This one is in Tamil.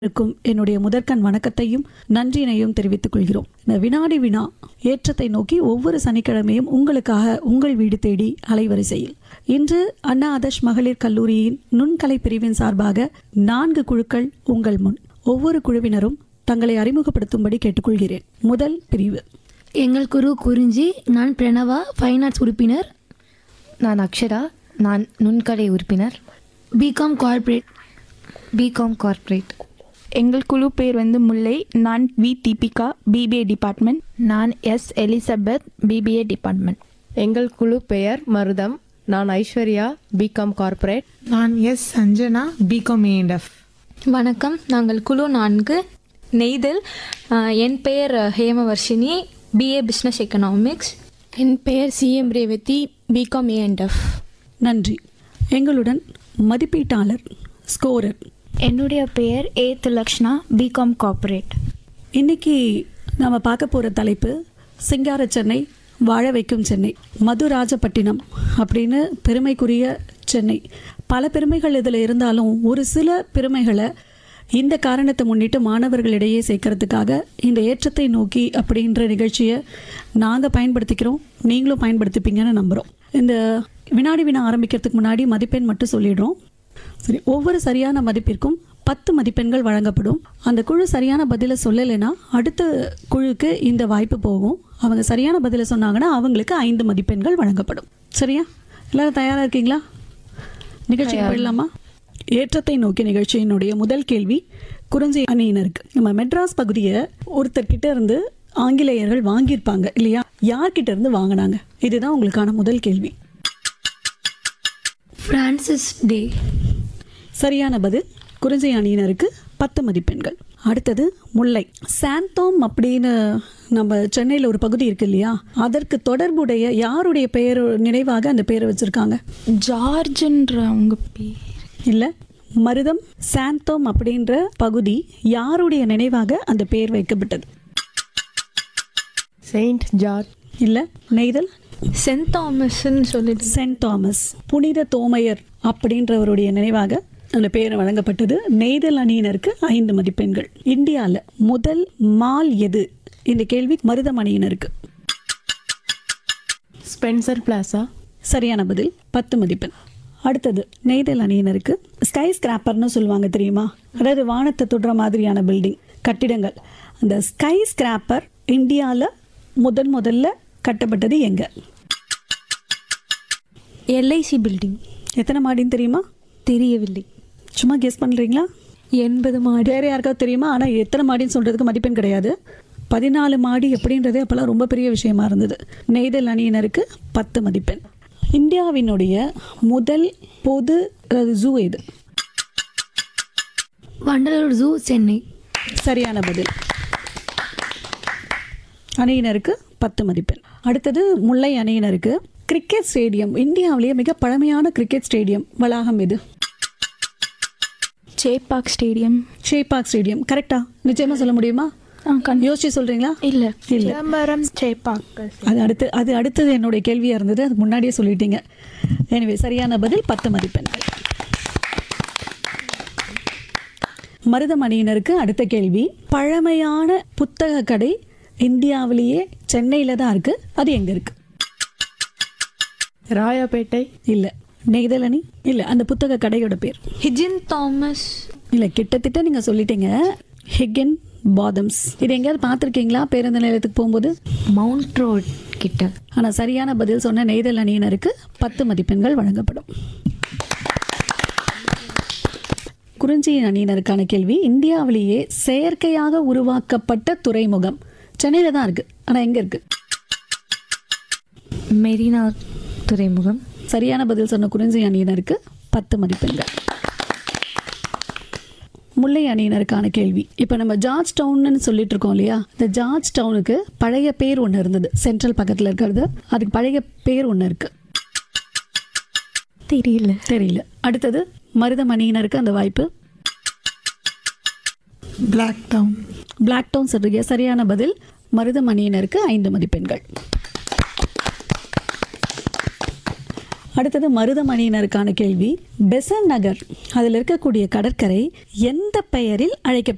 இருக்கும் என்னுடைய முதற்கண் வணக்கத்தையும் நன்றியினையும் தெரிவித்துக் கொள்கிறோம் இந்த வினாடி வினா ஏற்றத்தை நோக்கி ஒவ்வொரு சனிக்கிழமையும் உங்களுக்காக உங்கள் வீடு தேடி அலைவரிசையில் இன்று அண்ணா ஆதர்ஷ் மகளிர் கல்லூரியின் நுண்கலை பிரிவின் சார்பாக நான்கு குழுக்கள் உங்கள் முன் ஒவ்வொரு குழுவினரும் தங்களை அறிமுகப்படுத்தும்படி கேட்டுக்கொள்கிறேன் முதல் பிரிவு எங்கள் குரு குறிஞ்சி நான் பிரணவா ஃபைன் ஆர்ட்ஸ் உறுப்பினர் நான் அக்ஷரா நான் நுண்கலை உறுப்பினர் பிகாம் கார்ப்பரேட் பிகாம் கார்ப்பரேட் எங்கள் குழு பேர் வந்து முல்லை நான் வி தீபிகா பிபிஏ டிபார்ட்மெண்ட் நான் எஸ் எலிசபெத் பிபிஏ டிபார்ட்மெண்ட் எங்கள் குழு பெயர் மருதம் நான் ஐஸ்வர்யா பிகாம் கார்ப்பரேட் நான் எஸ் சஞ்சனா பிகாம் ஏஎன்எஃப் வணக்கம் நாங்கள் குழு நான்கு நெய்தல் அஹ், என் பெயர் ஹேமவர்ஷினி பிஏ பிஸ்னஸ் எக்கனாமிக்ஸ் என் பெயர் சிஎம் ரேவதி பிகாம் ஏஎன்எஃப் நன்றி எங்களுடன் மதிப்பீட்டாளர் ஸ்கோரர் என்னுடைய பெயர் ஏ திலக்ஷ்ணா பிகாம் கார்ப்பரேட் இன்னைக்கு நாம பார்க்க போற தலைப்பு சிங்கார சென்னை வாழ வைக்கும் சென்னை மதுராஜப்பட்டினம் அப்படின்னு பெருமைக்குரிய சென்னை பல பெருமைகள் இதில் இருந்தாலும் ஒரு சில பெருமைகளை இந்த காரணத்தை முன்னிட்டு மாணவர்களிடையே சேர்க்கறதுக்காக இந்த ஏற்றத்தை நோக்கி அப்படின்ற நிகழ்ச்சியை நாங்கள் பயன்படுத்திக்கிறோம் நீங்களும் பயன்படுத்திப்பீங்கன்னு நம்புகிறோம் இந்த வினாடி வினா ஆரம்பிக்கிறதுக்கு முன்னாடி மதிப்பெண் மட்டும் சொல்லிடுறோம் சரி ஒவ்வொரு சரியான மதிப்பிற்கும் பத்து மதிப்பெண்கள் வழங்கப்படும் அந்த குழு சரியான பதிலை சொல்லலைன்னா அடுத்த குழுக்கு இந்த வாய்ப்பு போகும் அவங்க சரியான பதிலை சொன்னாங்கன்னா அவங்களுக்கு ஐந்து மதிப்பெண்கள் வழங்கப்படும் சரியா எல்லாரும் தயாரா இருக்கீங்களா நிகழ்ச்சிக்கு போயிடலாமா ஏற்றத்தை நோக்கி நிகழ்ச்சியினுடைய முதல் கேள்வி குறிஞ்சி அணியினருக்கு நம்ம மெட்ராஸ் பகுதியை ஒருத்தர்கிட்ட இருந்து ஆங்கிலேயர்கள் வாங்கியிருப்பாங்க இல்லையா யார்கிட்ட இருந்து வாங்கினாங்க இதுதான் உங்களுக்கான முதல் கேள்வி ஃப்ரான்சிஸ் டே சரியான பதில் குறிஞ்சி அணியினருக்கு பத்து மதிப்பெண்கள் அடுத்தது முல்லை சாந்தோம் அப்படின்னு நம்ம சென்னையில் ஒரு பகுதி இருக்கு இல்லையா அதற்கு தொடர்புடைய யாருடைய பெயர் நினைவாக அந்த பெயரை வச்சிருக்காங்க ஜார்ஜ்ன்ற அவங்க பேர் இல்லை மருதம் சாந்தோம் அப்படின்ற பகுதி யாருடைய நினைவாக அந்த பெயர் வைக்கப்பட்டது செயின்ட் ஜார்ஜ் இல்லை நெய்தல் சென்ட் தாமஸ்ன்னு சொல்லிட்டு சென்ட் தாமஸ் புனித தோமையர் அப்படின்றவருடைய நினைவாக அந்த பெயர் வழங்கப்பட்டது நெய்தல் அணியினருக்கு ஐந்து மதிப்பெண்கள் இந்தியாவில் முதல் மால் எது இந்த கேள்வி மருதம் அணியினருக்கு ஸ்பென்சர் பிளாசா சரியான பதில் பத்து மதிப்பெண் அடுத்தது நெய்தல் அணியினருக்கு ஸ்கை ஸ்கிராப்பர்னு சொல்லுவாங்க தெரியுமா அதாவது வானத்தை தொடுற மாதிரியான பில்டிங் கட்டிடங்கள் அந்த ஸ்கை ஸ்கிராப்பர் இந்தியாவில் முதன் முதல்ல கட்டப்பட்டது எங்க எல்ஐசி பில்டிங் எத்தனை மாடின்னு தெரியுமா தெரியவில்லை சும்மா கெஸ் பண்ணுறீங்களா எண்பது மாடி வேற யாருக்காவது தெரியுமா ஆனால் எத்தனை மாடின்னு சொல்கிறதுக்கு மதிப்பெண் கிடையாது பதினாலு மாடி எப்படின்றதே அப்போல்லாம் ரொம்ப பெரிய விஷயமா இருந்தது நெய்தல் அணியினருக்கு பத்து மதிப்பெண் இந்தியாவினுடைய முதல் பொது ஜூ எது வண்டலூர் ஜூ சென்னை சரியான பதில் அணியினருக்கு பத்து மதிப்பெண் அடுத்தது முல்லை அணியினருக்கு கிரிக்கெட் ஸ்டேடியம் இந்தியாவிலேயே மிக பழமையான கிரிக்கெட் ஸ்டேடியம் வளாகம் எது சேப்பாக் ஸ்டேடியம் ஷேபாக் ஸ்டேடியம் கரெக்டா நிச்சயமா சொல்ல முடியுமா ஆ கண் யோசிச்சு சொல்றீங்களா இல்ல இல்ல சிதம்பரம் சேப்பாக் அது அடுத்து அது அடுத்தது என்னுடைய கேள்வியா இருந்தது அது முன்னாடியே சொல்லிட்டீங்க எனவே சரியான பதில் பத்து மதிப்பெண்கள் மருதம் அணியினருக்கு அடுத்த கேள்வி பழமையான புத்தக கடை இந்தியாவிலேயே சென்னையில தான் இருக்கு அது எங்க இருக்கு ராயாப்பேட்டை இல்ல நெய்தல் அணி இல்ல அந்த புத்தக கடையோட பேர் ஹிஜின் தாமஸ் இல்ல கிட்டத்தட்ட நீங்க சொல்லிட்டீங்க ஹிகன் பாதம்ஸ் இது எங்கேயாவது பார்த்துருக்கீங்களா பேருந்து நிலையத்துக்கு போகும்போது மவுண்ட் ரோட் கிட்ட ஆனால் சரியான பதில் சொன்ன நெய்தல் அணியினருக்கு பத்து மதிப்பெண்கள் வழங்கப்படும் குறிஞ்சி அணியினருக்கான கேள்வி இந்தியாவிலேயே செயற்கையாக உருவாக்கப்பட்ட துறைமுகம் சென்னையில் தான் இருக்கு ஆனால் எங்கே இருக்கு மெரினா துறைமுகம் சரியான பதில் சொன்ன குறிஞ்சி அணியினருக்கு பத்து மதிப்பெண்கள் முல்லை அணியினருக்கான கேள்வி இப்போ நம்ம ஜார்ஜ் டவுன்னு சொல்லிட்டு இருக்கோம் இல்லையா இந்த ஜார்ஜ் டவுனுக்கு பழைய பேர் ஒன்று இருந்தது சென்ட்ரல் பக்கத்தில் இருக்கிறது அதுக்கு பழைய பேர் ஒன்று இருக்கு தெரியல தெரியல அடுத்தது மருதம் அணியினருக்கு அந்த வாய்ப்பு பிளாக் டவுன் பிளாக் டவுன் சொல்றீங்க சரியான பதில் மருதம் அணியினருக்கு ஐந்து மதிப்பெண்கள் அடுத்தது மருதமணியினருக்கான கேள்வி பெசன் நகர் அதில் இருக்கக்கூடிய கடற்கரை எந்த பெயரில் அழைக்கப்படும்